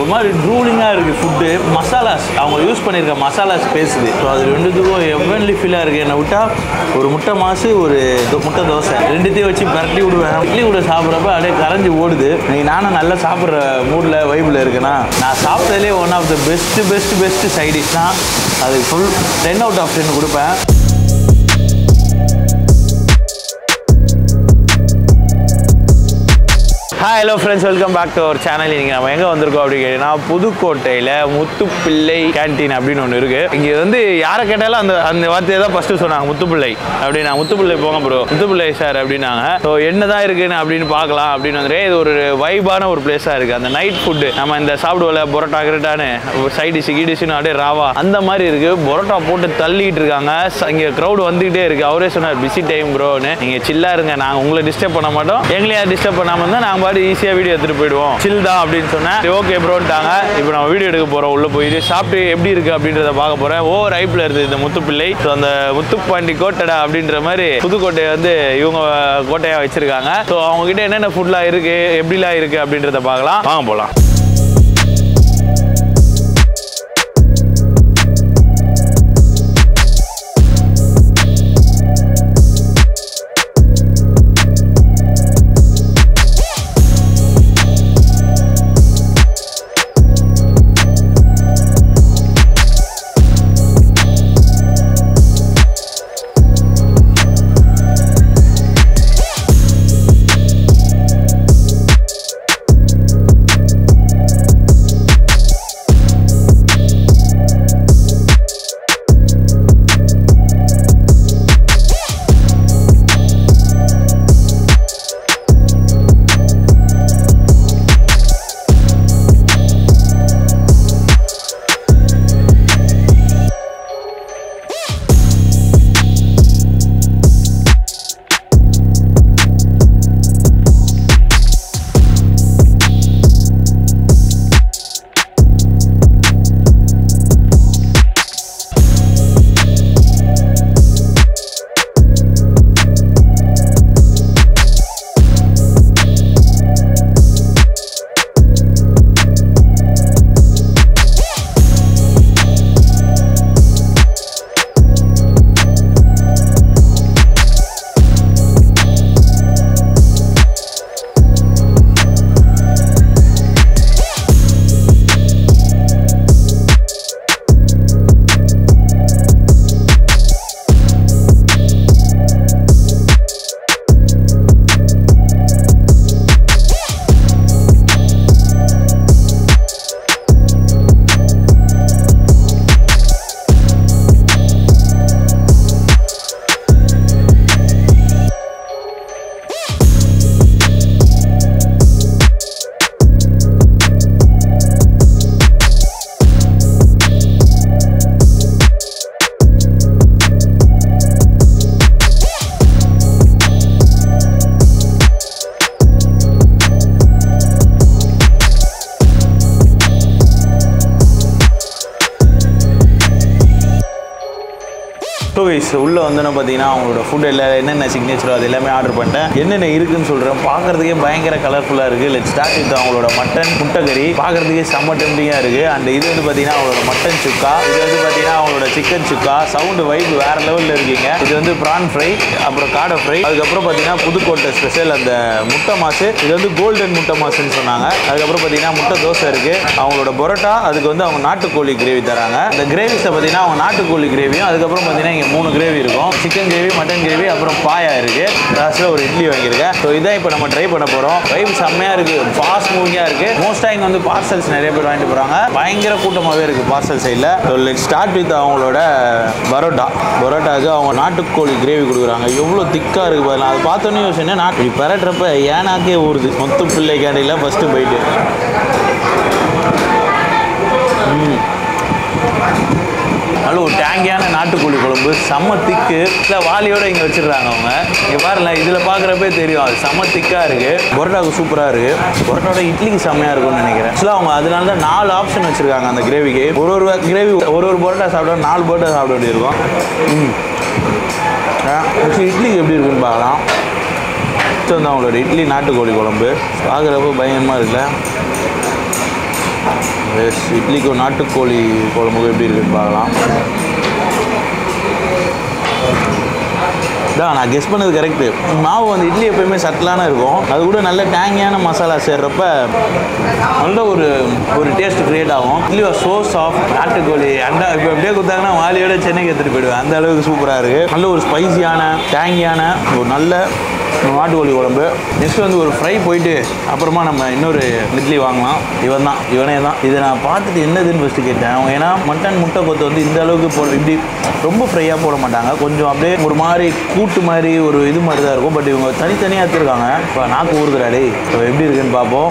ஒரு மாதிரி ட்ரூலிங்காக இருக்குது ஃபுட்டு மசாலாஸ் அவங்க யூஸ் பண்ணியிருக்க மசாலாஸ் பேசுது ஸோ அது ரெண்டுத்துக்கும் எவ்வளோ ஃபீலாக இருக்குது என்னை விட்டால் ஒரு முட்டை மாசு ஒரு தோ- முட்டை தோசை ரெண்டுத்தையும் வச்சு பரட்டி விடுவேன் இட்லி கூட சாப்பிட்றப்ப அப்படியே கரைஞ்சி ஓடுது நீ நானும் நல்லா சாப்பிட்ற மூடில் வைப்பில் இருக்குன்னா நான் சாப்பிட்டதுலேயே one of the best best best சைடிஷ்னா அது full ten out of ten கொடுப்பேன் hi hello friends welcome back to our channel இன்னைக்கு நம்ம எங்கே வந்திருக்கோம் அப்படின்னு கேட்டீங்கன்னா புதுக்கோட்டையில் முத்துப்பிள்ளை கேன்டீன் அப்படின்னு ஒன்று இருக்குது இங்கே வந்து யாரை கேட்டாலும் அந்த அந்த வார்த்தையை தான் ஃபஸ்ட்டு சொன்னாங்க முத்துப்பிள்ளை அப்படின்னா முத்துப்பிள்ளை போங்க ப்ரோ முத்துப்பிள்ளை சார் அப்படின்னாங்க ஸோ என்ன தான் இருக்குன்னு அப்படின்னு பார்க்கலாம் அப்படின்னு வந்து இது ஒரு வைபான ஒரு பிளேஸாக இருக்குது அந்த நைட் ஃபுட்டு நம்ம இந்த சாப்பிடுவோம்ல பொரோட்டா கிரட்டான்னு ஒரு சைட் டிஷ் கீடிஷ்னு அப்படியே ராவா அந்த மாதிரி இருக்குது பொரோட்டா போட்டு தள்ளிட்டு இருக்காங்க ச- இங்கே க்ரௌட் வந்துகிட்டே இருக்குது அவரே சொன்னார் பிஸி டைம் ப்ரோன்னு நீங்கள் சில்லா இருங்க நாங்கள் உங்களை டிஸ்டர்ப் பண்ண மாட்டோம் எங்களையும் டிஸ்டர்ப் பண்ணாமல் இருந்தால் நாங்கள் பாட்டு ஈஸியாக வீடியோ எடுத்துகிட்டு போயிடுவோம் சில் தான் அப்படின்னு சொன்னேன் ஓகே ப்ரோன்ட்டாங்க இப்போ நம்ம வீடியோ எடுக்க போகிறோம் உள்ளே போயிட்டு சாப்பிட்டு எப்படி இருக்குது அப்படின்றத பார்க்க போகிறேன் ஓவர் ஐப்பில் இருக்குது இந்த முத்துப்பிள்ளை ஸோ அந்த முத்துப்பாண்டி கோட்டடா அப்படின்ற மாதிரி புதுக்கோட்டையை வந்து இவங்க கோட்டையாக வச்சுருக்காங்க ஸோ அவங்ககிட்ட என்னென்ன ஃபுட்லாம் இருக்குது எப்படிலாம் இருக்குது அப்படின்றத பார்க்கலாம் வாங்க போகலாம் ஸோ கைஸ் உள்ளே வந்தோன்னு பார்த்தீங்கன்னா அவங்களோட ஃபுட் எல்லாம் என்னென்ன சிக்னேச்சரோ அது எல்லாமே ஆர்டர் பண்ணிட்டேன் என்னென்ன இருக்குன்னு சொல்கிறேன் பார்க்குறதுக்கே பயங்கர கலர்ஃபுல்லாக இருக்குது லெட் ஸ்டார்ட் வித் அவங்களோட மட்டன் முட்டைக்கறி பார்க்குறதுக்கே செம்ம டெம்டிங்காக இருக்குது அண்ட் இது வந்து பார்த்தீங்கன்னா அவங்களோட மட்டன் சுக்கா இது வந்து பார்த்தீங்கன்னா அவங்களோட சிக்கன் சுக்கா சவுண்டு வைப் வேறு லெவலில் இருக்கீங்க இது வந்து ப்ரான் ஃப்ரை அப்புறம் காடை ஃப்ரை அதுக்கப்புறம் பார்த்தீங்கன்னா புதுக்கோட்டை ஸ்பெஷல் அந்த முட்டை மாசு இது வந்து கோல்டன் முட்டை மாசுன்னு சொன்னாங்க அதுக்கப்புறம் பார்த்தீங்கன்னா முட்டை தோசை இருக்குது அவங்களோட பரோட்டா அதுக்கு வந்து அவங்க நாட்டுக்கோழி கிரேவி தராங்க இந்த கிரேவிஸை பார்த்தீங்கன்னா அவங்க நாட்டுக்கோழி கிரேவியும் அதுக்கப்புறம் பார்த்தீங்கன்னா இங்கே மூணு கிரேவி இருக்கும் சிக்கன் கிரேவி மட்டன் கிரேவி அப்புறம் பாயா இருக்குது லாஸ்ட்டில் ஒரு இட்லி வாங்கியிருக்கேன் ஸோ இதான் இப்போ நம்ம ட்ரை பண்ண போகிறோம் வைப் செம்மையாக இருக்குது ஃபாஸ்ட் மூவிங்காக இருக்குது மோஸ்ட்டாக இங்கே வந்து பார்சல்ஸ் நிறைய பேர் வாங்கிட்டு போகிறாங்க பயங்கர கூட்டமாகவே இருக்குது பார்சல் சைடில் ஸோ லெட் ஸ்டார்ட் வித் அவங்களோட பரோட்டா பரோட்டாவுக்கு அவங்க நாட்டுக்கோழி கிரேவி கொடுக்குறாங்க எவ்வளோ திக்காக இருக்குது பாருங்க அதை பார்த்தோன்னே யோசிச்சேன் நாட்டு இப்படி பரட்டுறப்ப ஏனாக்கே ஊறுது மொத்த பிள்ளை கேண்டியில் ஃபஸ்ட்டு போயிட்டு நல்ல ஒரு டேங்கியான நாட்டுக்கோழி குழம்பு செம்ம திக்கு இல்லை வாலியோட இங்கே வச்சிடுறாங்க அவங்க இங்கே பாருல இதில் பார்க்குறப்பே தெரியும் அது செம்ம திக்காக இருக்குது பரோட்டாவுக்கு சூப்பராக இருக்குது பரோட்டாவோட இட்லிக்கு செம்மையாக இருக்கும்னு நினைக்கிறேன் ஆக்சுவலாக அவங்க அதனால தான் நாலு ஆப்ஷன் வச்சுருக்காங்க அந்த கிரேவிக்கு ஒரு ஒரு கிரேவி ஒரு ஒரு பரோட்டா சாப்பிட்டா நாலு பரோட்டா சாப்பிட வேண்டியிருக்கும் ம் ஆக்சுவலி இட்லிக்கு எப்படி இருக்குன்னு பார்க்கலாம் ஃபஸ்ட்டு வந்து அவங்களோட இட்லி நாட்டுக்கோழி குழம்பு பார்க்குறப்போ பயங்கரமாக இருக்குல்ல எஸ் இட்லிக்கு நாட்டுக்கோழி குழம்பு எப்படி இருக்குன்னு பார்க்கலாம் தான் நான் கெஸ் பண்ணது கரெக்டு மாவு வந்து இட்லி எப்பயுமே சட்டிலான இருக்கும் அது கூட நல்ல டேங்கியான மசாலா சேர்றப்ப நல்ல ஒரு ஒரு டேஸ்ட் கிரியேட் ஆகும் இட்லி சோ சாஃப்ட் நாட்டுக்கோழி அந்த இப்போ அப்படியே கொடுத்தாங்கன்னா வாலியோட சென்னைக்கு எடுத்துகிட்டு போயிடுவேன் அந்த அளவுக்கு சூப்பராக இருக்குது நல்ல ஒரு ஸ்பைசியான டேங்கியான ஒரு நல்ல நாட்டுக்கோழி குழம்பு நெக்ஸ்ட் வந்து ஒரு ஃப்ரை போயிட்டு அப்புறமா நம்ம இன்னொரு இட்லி வாங்கலாம் இவன் தான் இவனே தான் இதை நான் பார்த்துட்டு என்னதுன்னு ஃபஸ்ட்டு கேட்டேன் அவங்க ஏன்னா மட்டன் முட்டை கொத்து வந்து இந்த அளவுக்கு போ இப்படி ரொம்ப ஃப்ரையாக போட மாட்டாங்க கொஞ்சம் அப்படியே ஒரு மாதிரி கூட்டு மாதிரி ஒரு இது மாதிரி தான் இருக்கும் பட் இவங்க தனித்தனியாக எடுத்துருக்காங்க இப்போ நாக்கு ஊறுகிறாடே இப்போ எப்படி இருக்குன்னு பார்ப்போம்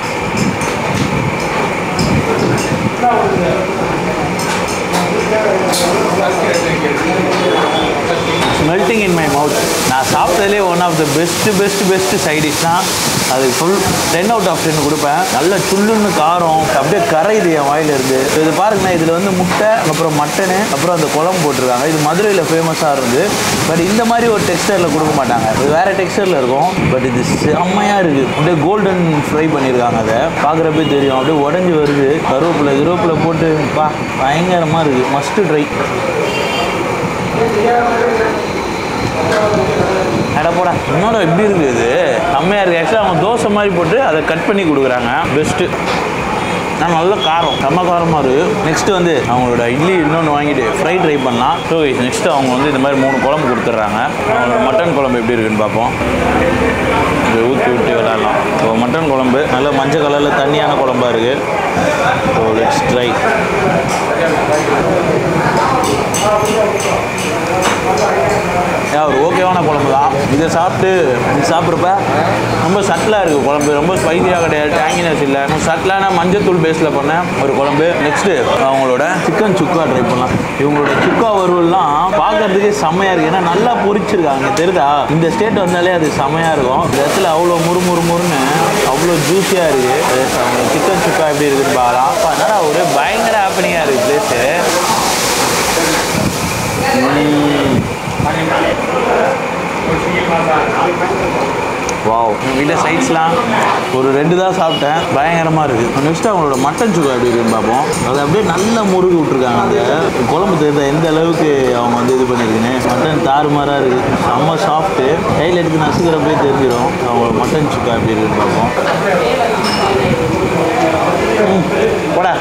மெல்ட்டிங் இன் மை மவுத் நான் சாப்பிட்டதுலே one of the best best best சைடிஷ்னா அது full ten out of ten கொடுப்பேன் நல்ல சுள்ளுன்னு காரம் அப்படியே கரையுது என் வாயில இருந்து இது பாருங்கண்ணா இதில் வந்து முட்டை அப்புறம் மட்டனு அப்புறம் அந்த குழம்பு போட்டிருக்காங்க இது மதுரையில் ஃபேமஸாக இருந்து பட் இந்த மாதிரி ஒரு டெக்ஸ்டரில் கொடுக்க மாட்டாங்க இது வேறு டெக்ஸ்டரில் இருக்கும் பட் இது செம்மையாக இருக்குது அப்படியே கோல்டன் ஃப்ரை பண்ணியிருக்காங்க அதை பார்க்குறப்பே தெரியும் அப்படியே உடஞ்சி வருது கருவேப்பிலை கருவேப்பிலை போட்டு பா பயங்கரமாக இருக்குது மஸ்ட்டு ட்ரை அட போடா என்னோட எப்படி இருக்குது இது செம்மையாக இருக்குது ஆக்சுவலாக அவங்க தோசை மாதிரி போட்டு அதை கட் பண்ணி கொடுக்குறாங்க பெஸ்ட்டு நான் நல்ல காரம் செம்ம காரமாக இருக்குது நெக்ஸ்ட்டு வந்து அவங்களோட இட்லி இன்னொன்று வாங்கிட்டு ஃப்ரை ட்ரை பண்ணலாம் ஸோ நெக்ஸ்ட்டு அவங்க வந்து இந்த மாதிரி மூணு குழம்பு கொடுத்துட்றாங்க அவங்களோட மட்டன் குழம்பு எப்படி இருக்குன்னு பார்ப்போம் இதை ஊற்றி விட்டு விளாட்லாம் ஸோ மட்டன் குழம்பு நல்ல மஞ்சள் கலரில் தண்ணியான குழம்பா இருக்குது ஸோ லெட்ஸ் ட்ரை ஒரு ஓகேவான குழம்பு தான் இதை சாப்பிட்டு இது சாப்பிட்றப்ப ரொம்ப சட்டிலாக இருக்குது குழம்பு ரொம்ப ஸ்பைசியாக கிடையாது டேங்கினஸ் இல்லை சட்டிலான மஞ்சத்தூள் பேஸில் பண்ண ஒரு குழம்பு நெக்ஸ்ட்டு அவங்களோட சிக்கன் சுக்கா ட்ரை பண்ணலாம் இவங்களோட சுக்கா வறுவல்லாம் பார்க்கறதுக்கே செம்மையாக இருக்குது ஏன்னா நல்லா பொரிச்சிருக்காங்க தெரியுதா இந்த ஸ்டேட் வந்தாலே அது செம்மையாக இருக்கும் இந்த இடத்துல அவ்வளோ முறு முறு முறுன்னு அவ்வளோ ஜூஸியாக இருக்குது அவங்க சிக்கன் சுக்கா எப்படி இருக்குன்னு பார்க்கலாம் அப்போ என்னடா ஒரு பயங்கர ஹாப்பனிங்காக இருக்குது பிளேஸு வாவ் வீட்டில் சைட்ஸ்லாம் ஒரு ரெண்டு தான் சாப்பிட்டேன் பயங்கரமாக இருக்குது நெக்ஸ்ட் அவங்களோட மட்டன் சுக்கா எப்படி இருக்குன்னு பார்ப்போம் அது அப்படியே நல்ல முருகு விட்ருக்காங்க அந்த குழம்பு தெரிந்த எந்த அளவுக்கு அவங்க வந்து இது பண்ணியிருக்குன்னு மட்டன் தாறுமாறாக இருக்குது செம்ம சாஃப்ட்டு கையில் எடுத்து நசுக்கிறப்பே தெரிஞ்சிடும் அவங்களோட மட்டன் சுக்கா எப்படி இருக்குன்னு பார்ப்போம் ம், போடா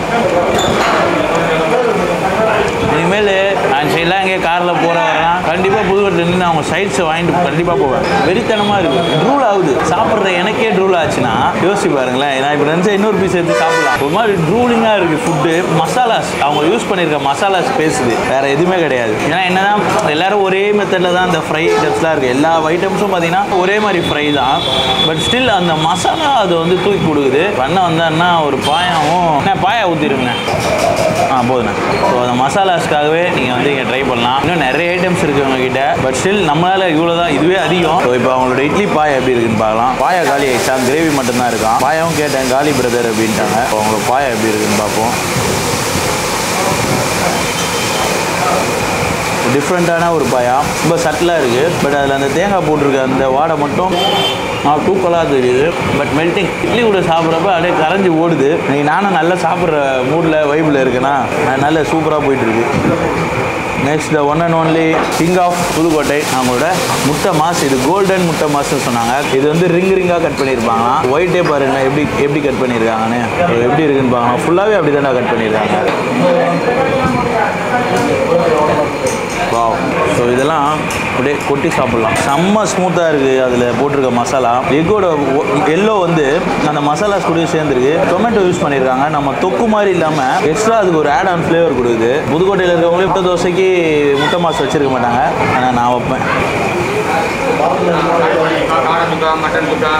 இனிமேல் நான் சைட்லாம் எங்கேயே காரில் போகிற வரலாம் கண்டிப்பாக புதுக்கோட்டை நின்று அவங்க சைட்ஸை வாங்கிட்டு கண்டிப்பாக போவேன் வெறித்தனமாக இருக்குது ட்ரூல் ஆகுது சாப்பிட்ற எனக்கே ட்ரூல் ஆச்சுன்னா யோசிச்சு பாருங்களேன் நான் இப்போ நினச்சா இன்னொரு பீஸ் எடுத்து சாப்பிடலாம் ஒரு மாதிரி ட்ரூலிங்காக இருக்குது ஃபுட்டு மசாலாஸ் அவங்க யூஸ் பண்ணியிருக்க மசாலாஸ் பேசுது வேறு எதுவுமே கிடையாது ஏன்னா என்னதான் எல்லாரும் ஒரே மெத்தடில் தான் அந்த ஃப்ரை ஐட்டம்ஸ்லாம் இருக்குது எல்லா ஐட்டம்ஸும் பார்த்தீங்கன்னா ஒரே மாதிரி ஃப்ரை தான் பட் ஸ்டில் அந்த மசாலா அது வந்து தூக்கி கொடுக்குது பண்ண வந்தான்னா ஒரு பாயாவும் என்ன பாயா ஊற்றிருங்கண்ணே ஆ போதுண்ணே ஸோ அந்த மசாலாஸ்க்காகவே நீங்கள் வந்து இங்கே ட்ரை பண்ணலாம் இன்னும் நிறைய ஐட்டம்ஸ் இருக்குது உங்ககிட்ட பட் ஸ்டில் நம்மளால் இவ்வளோ தான் இதுவே அதிகம் ஸோ இப்போ அவங்களோட இட்லி பாயா எப்படி இருக்குன்னு பார்க்கலாம் பாயா காலி ஆயிடுச்சா கிரேவி மட்டும்தான் இருக்கான் பாயாவும் கேட்டேன் காலி பிரதர் அப்படின்ட்டாங்க இப்போ அவங்களோட பாயா எப்படி இருக்குன்னு பார்ப்போம் டிஃப்ரெண்ட்டான ஒரு பாயா ரொம்ப சட்டிலாக இருக்குது பட் அதில் அந்த தேங்காய் போட்டிருக்க அந்த வாடை மட்டும் நான் தூக்கலாக தெரியுது பட் மெல்ட்டிங் இட்லி கூட சாப்பிட்றப்ப அப்படியே கரைஞ்சி ஓடுது இன்னைக்கு நானும் நல்லா சாப்பிட்ற மூடில் வைப்பில் இருக்கேன்னா நல்ல சூப்பராக போயிட்டுருக்கு next the one and only king of Pudukkottai அவங்களோட முட்டை மாஸ் இது கோல்டன் முட்டை மாஸ்ன்னு சொன்னாங்க இது வந்து ரிங் ரிங்காக கட் பண்ணியிருப்பாங்க ஒயிட்டே பாருங்க எப்படி எப்படி கட் பண்ணியிருக்காங்கன்னு So, எப்படி இருக்குன்னு பாருங்க ஃபுல்லாகவே அப்படி தானே கட் பண்ணியிருக்காங்க வாவ் ஸோ இதெல்லாம் அப்படியே கொட்டி சாப்பிட்லாம் செம்ம ஸ்மூத்தாக இருக்குது அதில் போட்டிருக்க மசாலா எக்கோட எல்லோ வந்து அந்த மசாலாஸ் கூட சேர்ந்துருக்கு டொமேட்டோ யூஸ் பண்ணியிருக்காங்க நம்ம தொக்கு மாதிரி இல்லாமல் எக்ஸ்ட்ரா அதுக்கு ஒரு ஆட் ஆன் ஃப்ளேவர் கொடுக்குது புதுக்கோட்டையில் இருக்கவங்களே முட்டை தோசைக்கு முட்டை மாசு வச்சிருக்க மாட்டாங்க ஆனால் நான் வைப்பேன் காடை சுக்கா மட்டன் சுக்கா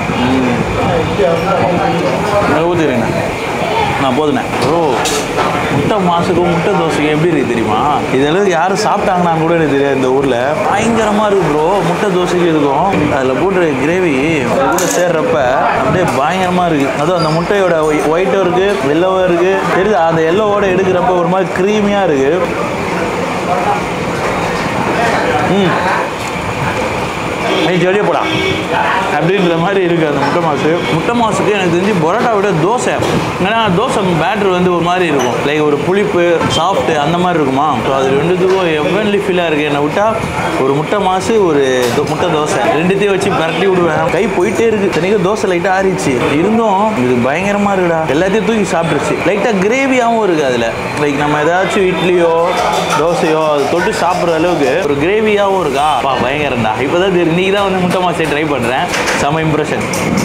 ஊற்றிடுங்க நான் போதுண்ணே ப்ரோ முட்டை மாசுக்கும் முட்டை தோசைக்கும் எப்படி இருக்குது தெரியுமா இதெல்லாம் யாரும் சாப்பிட்டாங்கன்னு கூட எனக்கு தெரியாது இந்த ஊரில் பயங்கரமாக இருக்குது ப்ரோ முட்டை தோசைக்கு இருக்கும் அதில் போட்டு கிரேவி அது கூட சேர்றப்ப அப்படியே பயங்கரமாக இருக்குது அதுவும் அந்த முட்டையோட ஒயிட்டும் இருக்குது எல்லோவும் இருக்குது தெரியுதா அந்த எல்லோவோட எடுக்கிறப்ப ஒரு மாதிரி க்ரீமியாக இருக்குது ம் ஐய் ஜொலிய போடா அப்படின்ற மாதிரி இருக்குது அந்த முட்டை மாசு முட்டை மாசுக்கு எனக்கு தெரிஞ்சு பரோட்டா விட தோசை ஏன்னா தோசை பேட்டர் வந்து ஒரு மாதிரி இருக்கும் லைக் ஒரு புளிப்பு சாஃப்ட் அந்த மாதிரி இருக்குமா ஸோ அது ரெண்டுத்துக்கும் எவ்வளோ ஃபீலாக இருக்குது என்னை விட்டா ஒரு முட்டை மாசு ஒரு தோ- முட்டை தோசை ரெண்டுத்தையும் வச்சு பரட்டி விடுவேன் கை போயிட்டே இருக்கு இத்தனைக்கும் தோசை லைட்டாக ஆறிச்சு இருந்தும் இது பயங்கரமாக இருக்குடா எல்லாத்தையும் தூக்கி சாப்பிட்டுருச்சு லைட்டாக கிரேவியாகவும் இருக்குது அதில் லைக் நம்ம ஏதாச்சும் இட்லியோ தோசையோ அது தொட்டு சாப்பிட்ற அளவுக்கு ஒரு கிரேவியாகவும் இருக்கா பா பயங்கரம்டா இப்போ தான் தெரியும் இன்றைக்கி தான் வந்து முட்டை மாசை ட்ரை பண்ணுறேன் செம இம்ப்ரெஷன்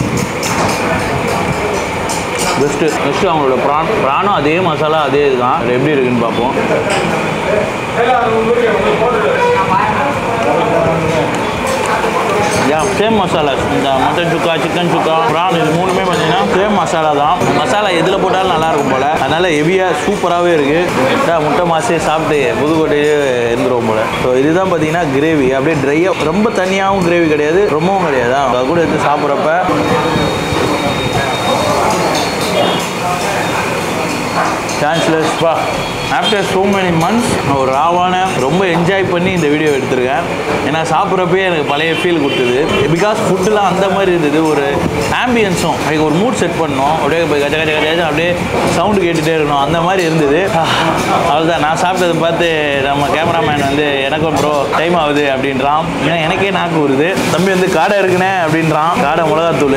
பெஸ்ட்டு நெக்ஸ்ட்டு அவங்களோட ப்ரான் ப்ரானும் அதே மசாலா அதே இதுதான் அது எப்படி இருக்குன்னு பார்ப்போம் யா சேம் மசாலா இந்த mutton sukka chicken sukka prawn இது மூணுமே பார்த்தீங்கன்னா சேம் மசாலா தான் மசாலா எதில் போட்டாலும் நல்லா இருக்கும் போல் அதனால் ஹெவியாக சூப்பராகவே இருக்குது முட்டை மாசே சாப்பிட்டு புதுக்கோட்டையே இருந்துருவோம் போல் ஸோ இதுதான் பார்த்தீங்கன்னா கிரேவி அப்படியே ட்ரையாக ரொம்ப தனியாகவும் கிரேவி கிடையாது ரொம்பவும் கிடையாது அது கூட எடுத்து சாப்பிட்றப்ப சான்ஸ்லெஸ் பா ஆஃப்டர் so many months நான் ஒரு ராவான ரொம்ப என்ஜாய் பண்ணி இந்த வீடியோ எடுத்திருக்கேன் ஏன்னா சாப்பிட்றப்பே எனக்கு பழைய ஃபீல் கொடுத்தது பிகாஸ் ஃபுட்டுலாம் அந்த மாதிரி இருந்தது ஒரு ஆம்பியன்ஸும் அதுக்கு ஒரு மூட் செட் பண்ணோம் அப்படியே போய் கச்ச கச்ச கச்ச அப்படியே சவுண்டு கேட்டுகிட்டே இருக்கணும் அந்த மாதிரி இருந்தது அவ்வளோதான் நான் சாப்பிட்டதை பார்த்து நம்ம கேமராமேன் வந்து எனக்கும் ப்ரோ டைம் ஆகுது அப்படின்றான் ஏன்னா எனக்கே நாக்கு வருது தம்பி வந்து காடை இருக்குனே அப்படின்றான் காடை மிளகாத்தூள்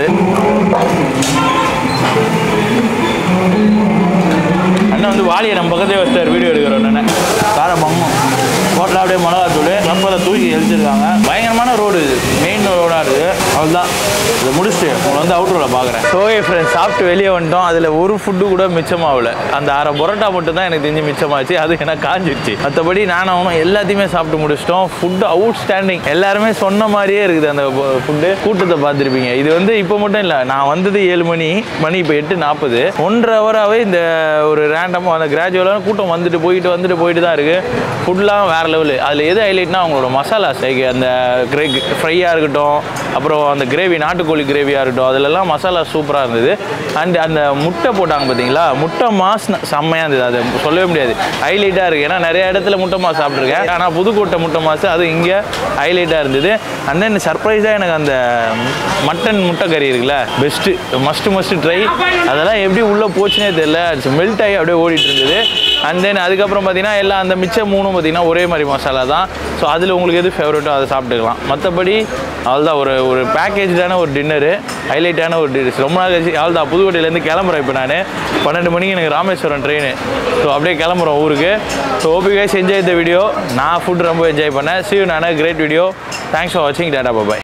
அண்ணன் வந்து வாலியை நம்ம பக்கத்தே வச்சார் வீடியோ எடுக்கிறோம் அண்ணன் காரை மம்மும் ஹோட்டலில் அப்படியே மிளகாத்தூள் ரப்பரை தூக்கி எழுதிருக்காங்க பயங்கரமான ரோடு இது மெயின் ரோடாக இருக்குது அவ்வளோதான் இதை முடிச்சுட்டு உங்களை வந்து அவுட் ரோட பார்க்குறேன் சோயே ஃப்ரெண்ட்ஸ் சாப்பிட்டு வெளியே வந்துட்டோம் அதில் ஒரு ஃபுட்டு கூட மிச்சமாகல அந்த அரை பரோட்டா மட்டும் தான் எனக்கு தெரிஞ்சு மிச்சமாச்சு அது எனக்கு காஞ்சிடுச்சு மற்றபடி நானும் அவனும் எல்லாத்தையுமே சாப்பிட்டு முடிச்சிட்டோம் ஃபுட்டு அவுட் ஸ்டாண்டிங் எல்லாருமே சொன்ன மாதிரியே இருக்குது அந்த ஃபுட்டு கூட்டத்தை பார்த்துருப்பீங்க இது வந்து இப்போ மட்டும் இல்லை நான் வந்தது ஏழு மணி மணி இப்போ எட்டு நாற்பது ஒன்றரை ஹவராகவே இந்த ஒரு ரேண்டமாக அந்த கிராஜுவலான கூட்டம் வந்துட்டு போயிட்டு வந்துட்டு போயிட்டு தான் இருக்குது ஃபுட்லாம் வேறு லெவலு அதில் எது ஹைலைட்னா அவங்களோட மசாலா லைக் அந்த கிரே ஃப்ரையாக இருக்கட்டும் அப்புறம் அந்த கிரேவி நாட்டுக்கோழி கிரேவியாக இருக்கட்டும் அதிலெல்லாம் மசாலா சூப்பராக இருந்தது அண்ட் அந்த முட்டை போட்டாங்க பார்த்தீங்களா முட்டை மாஸ் செம்மையாக இருந்தது அது சொல்லவே முடியாது ஹைலைட்டாக இருக்குது ஏன்னா நிறைய இடத்துல முட்டை மாஸ் சாப்பிட்ருக்கேன் ஆனால் புதுக்கோட்டை முட்டை மாஸ் அது இங்கே ஹைலைட்டாக இருந்தது அண்ட் தென் சர்ப்ரைஸாக எனக்கு அந்த மட்டன் முட்டை கறி இருக்குல்ல பெஸ்ட்டு மஸ்ட்டு மஸ்ட்டு ட்ரை அதெல்லாம் எப்படி உள்ளே போச்சுனே தெரியல மெல்ட் ஆகி அப்படியே ஓடிட்டு இருந்தது அண்ட் தென் அதுக்கப்புறம் பார்த்தீங்கன்னா எல்லாம் அந்த மிச்சம் மூணும் பார்த்தீங்கன்னா ஒரே மாதிரி மசாலா தான் ஸோ அதில் உங்களுக்கு எது ஃபேவரட்டோ அதை சாப்பிட்டுக்கலாம் மற்றபடி அவ்வளோதான் ஒரு ஒரு பேக்கேஜான ஒரு டின்னரு ஹைலைட்டான ஒரு டிஷ் ரொம்ப நாள் கழிச்சு அவ்வளோதான் புதுக்கோட்டையிலேருந்து கிளம்புறேன் இப்போ நான் பன்னெண்டு மணிக்கு எனக்கு ராமேஸ்வரம் ட்ரெயின் ஸோ அப்படியே கிளம்புறோம் ஊருக்கு ஸோ ஓபி கைஸ் என்ஜாய் இந்த வீடியோ நான் ஃபுட் ரொம்ப என்ஜாய் பண்ணேன் சி யூ நான் கிரேட் வீடியோ தேங்க்ஸ் ஃபார் வாட்சிங் டாடா பாய்